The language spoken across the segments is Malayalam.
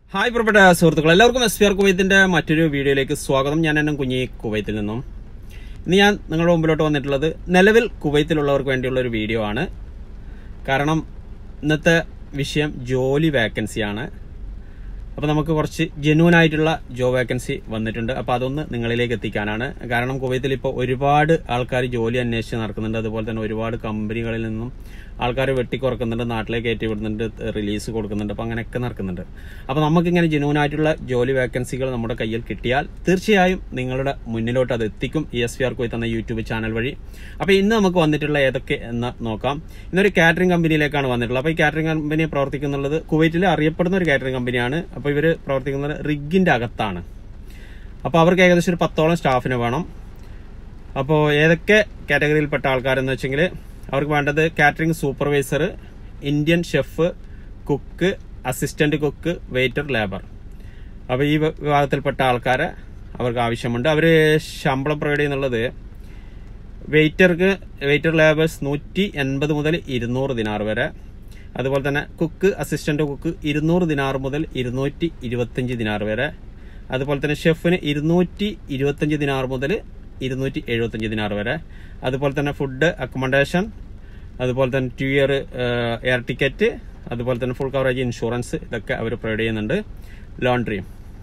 ഹായ് പ്രിയപ്പെട്ട സുഹൃത്തുക്കൾ എല്ലാവർക്കും എസ് പി ആർ കുവൈത്തിന്റെ മറ്റൊരു വീഡിയോയിലേക്ക് സ്വാഗതം ഞാൻ എന്നും കുഞ്ഞി കുവൈത്തിൽ നിന്നും ഇന്ന് ഞാൻ നിങ്ങളുടെ മുമ്പിലോട്ട് വന്നിട്ടുള്ളത് നിലവിൽ കുവൈത്തിലുള്ളവർക്ക് വേണ്ടിയുള്ള ഒരു വീഡിയോ ആണ് കാരണം ഇന്നത്തെ വിഷയം ജോലി വേക്കൻസിയാണ് അപ്പോൾ നമുക്ക് കുറച്ച് ജെന്യൂൻ ആയിട്ടുള്ള ജോബ് വേക്കൻസി വന്നിട്ടുണ്ട് അപ്പോൾ അതൊന്ന് നിങ്ങളിലേക്ക് എത്തിക്കാനാണ് കാരണം കുവൈത്തിൽ ഇപ്പോൾ ഒരുപാട് ആൾക്കാർ ജോലി അന്വേഷിച്ച് നടക്കുന്നുണ്ട് അതുപോലെ തന്നെ ഒരുപാട് കമ്പനികളിൽ നിന്നും ആൾക്കാർ വെട്ടിക്കുറക്കുന്നുണ്ട് നാട്ടിലേക്ക് കയറ്റി വിടുന്നുണ്ട് റിലീസ് കൊടുക്കുന്നുണ്ട് അപ്പോൾ അങ്ങനെയൊക്കെ നടക്കുന്നുണ്ട് അപ്പോൾ നമുക്കിങ്ങനെ ജെന്യൂൻ ആയിട്ടുള്ള ജോലി വേക്കൻസികൾ നമ്മുടെ കയ്യിൽ കിട്ടിയാൽ തീർച്ചയായും നിങ്ങളുടെ മുന്നിലോട്ട് അത് എത്തിക്കും ഇ എസ് പി ആർ കോയി തന്ന യൂട്യൂബ് ചാനൽ വഴി അപ്പോൾ ഇന്ന് നമുക്ക് വന്നിട്ടുള്ള ഏതൊക്കെ എന്ന് നോക്കാം ഇന്നൊരു കാറ്ററിംഗ് കമ്പനിയിലേക്കാണ് വന്നിട്ടുള്ളത് അപ്പോൾ ഈ കാറ്ററിംഗ് കമ്പനി പ്രവർത്തിക്കുന്നുള്ളത് കുവൈറ്റിൽ അറിയപ്പെടുന്ന ഒരു കാറ്ററിംഗ് കമ്പനിയാണ് അപ്പോൾ ഇവർ പ്രവർത്തിക്കുന്നത് റിഗിന്റെ അകത്താണ് അപ്പോൾ അവർക്ക് ഏകദേശം ഒരു പത്തോളം സ്റ്റാഫിനെ വേണം അപ്പോൾ ഏതൊക്കെ കാറ്റഗറിയിൽപ്പെട്ട ആൾക്കാരെന്ന് വെച്ചെങ്കിൽ അവർക്ക് വേണ്ടത് catering supervisor Indian chef cook assistant cook waiter labour അപ്പോൾ ഈ വിഭാഗത്തിൽപ്പെട്ട ആൾക്കാരെ അവർക്ക് ആവശ്യമുണ്ട് അവർ ശമ്പളം പ്രൊവൈഡ് ചെയ്യുന്നുള്ളത് വെയിറ്റർക്ക് വെയിറ്റർ ലേബേഴ്സ് നൂറ്റി എൺപത് മുതൽ ഇരുന്നൂറ് ദിനാർ വരെ അതുപോലെ തന്നെ കുക്ക് അസിസ്റ്റന്റ് കുക്ക് ഇരുന്നൂറ് ദിനാർ മുതൽ ഇരുന്നൂറ്റി ഇരുപത്തഞ്ച് ദിനാർ വരെ അതുപോലെ തന്നെ ഷെഫിന് ഇരുന്നൂറ്റി ഇരുപത്തഞ്ച് ദിനാർ മുതൽ ഇരുന്നൂറ്റി എഴുപത്തഞ്ച് ദിനാർ വരെ അതുപോലെ തന്നെ ഫുഡ് അക്കോമഡേഷൻ അതുപോലെ തന്നെ ടു ഇയർ എയർ ടിക്കറ്റ് അതുപോലെ തന്നെ ഫുൾ കവറേജ് ഇൻഷുറൻസ് ഇതൊക്കെ അവർ പ്രൊവൈഡ് ചെയ്യുന്നുണ്ട് ലോണ്ടറിയും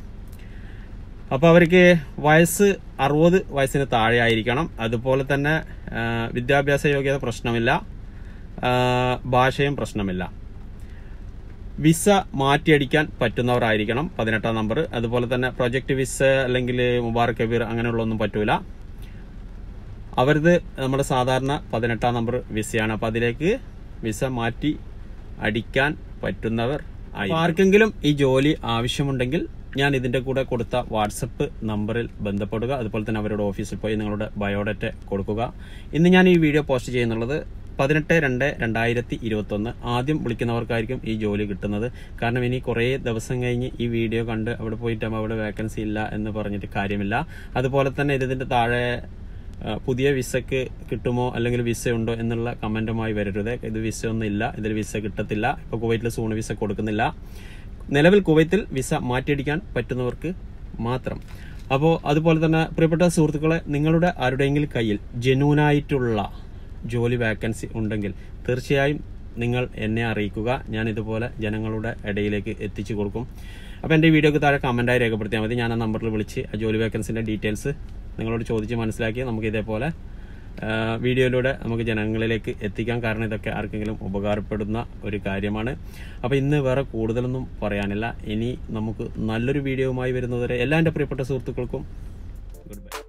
അപ്പോൾ അവർക്ക് വയസ്സ് അറുപത് വയസ്സിന് താഴെ ആയിരിക്കണം അതുപോലെ തന്നെ ആ, വിദ്യാഭ്യാസ യോഗ്യത പ്രശ്നമില്ല ആ, ഭാഷയും പ്രശ്നമില്ല വിസ മാറ്റിയടിക്കാൻ പറ്റുന്നവരായിരിക്കണം പതിനെട്ടാം നമ്പർ അതുപോലെ തന്നെ പ്രൊജക്ട് വിസ അല്ലെങ്കിൽ മുബാറക് കബീർ അങ്ങനെയുള്ളൊന്നും പറ്റൂല അവരത് നമ്മുടെ സാധാരണ പതിനെട്ടാം നമ്പർ വിസയാണ് അപ്പൊ അതിലേക്ക് വിസ മാറ്റി അടിക്കാൻ പറ്റുന്നവർ ആയി ആർക്കെങ്കിലും ഈ ജോലി ആവശ്യമുണ്ടെങ്കിൽ ഞാൻ ഇതിന്റെ കൂടെ കൊടുത്ത വാട്സപ്പ് നമ്പറിൽ ബന്ധപ്പെടുക അതുപോലെ തന്നെ അവരുടെ ഓഫീസിൽ പോയി നിങ്ങളുടെ ബയോഡേറ്റ കൊടുക്കുക ഇന്ന് ഞാൻ ഈ വീഡിയോ പോസ്റ്റ് ചെയ്യുന്നുള്ളത് പതിനെട്ട് രണ്ട് രണ്ടായിരത്തി ഇരുപത്തൊന്ന് ആദ്യം വിളിക്കുന്നവർക്കായിരിക്കും ഈ ജോലി കിട്ടുന്നത് കാരണം ഇനി കുറേ ദിവസം കഴിഞ്ഞ് ഈ വീഡിയോ കണ്ട് അവിടെ പോയിട്ട് അവിടെ വേക്കൻസി ഇല്ല എന്ന് പറഞ്ഞിട്ട് കാര്യമില്ല അതുപോലെ തന്നെ ഇതിന്റെ താഴെ ആ, പുതിയ വിസക്ക് കിട്ടുമോ അല്ലെങ്കിൽ വിസ ഉണ്ടോ എന്നുള്ള കമന്റുമായി വരരുത് ഇത് വിസ ഒന്നും ഇല്ല ഇതിൽ വിസ കിട്ടത്തില്ല ഇപ്പൊ കുവൈറ്റിൽ സൂണ് വിസ കൊടുക്കുന്നില്ല നിലവിൽ കുവൈത്തിൽ വിസ മാറ്റിയടിക്കാൻ പറ്റുന്നവർക്ക് മാത്രം അപ്പോൾ അതുപോലെ തന്നെ പ്രിയപ്പെട്ട സുഹൃത്തുക്കളെ നിങ്ങളുടെ ആരുടെയെങ്കിലും കയ്യിൽ ജെന്യൂനായിട്ടുള്ള ജോലി വാക്കൻസി ഉണ്ടെങ്കിൽ തീർച്ചയായും നിങ്ങൾ എന്നെ അറിയിക്കുക ഞാൻ ഇതുപോലെ ജനങ്ങളുടെ ഇടയിലേക്ക് എത്തിച്ചു കൊടുക്കും അപ്പോൾ എൻ്റെ വീഡിയോക്ക് താഴെ കമൻറ്റായി രേഖപ്പെടുത്തിയാൽ മതി ഞാൻ ആ നമ്പറിൽ വിളിച്ച് ആ ജോലി വാക്കൻസിൻ്റെ ഡീറ്റെയിൽസ് നിങ്ങളോട് ചോദിച്ച് മനസ്സിലാക്കി നമുക്ക് ഇതേപോലെ ആ, വീഡിയോയിലൂടെ നമുക്ക് ജനങ്ങളിലേക്ക് എത്തിക്കാം കാരണം ഇതൊക്കെ ആർക്കെങ്കിലും ഉപകാരപ്പെടുന്ന ഒരു കാര്യമാണ് അപ്പോൾ ഇന്ന് വേറെ കൂടുതലൊന്നും പറയാനില്ല ഇനി നമുക്ക് നല്ലൊരു വീഡിയോയുമായി വരുന്നതുവരെ എല്ലാ എൻ്റെ പ്രിയപ്പെട്ട സുഹൃത്തുക്കൾക്കും ഗുഡ് ബൈ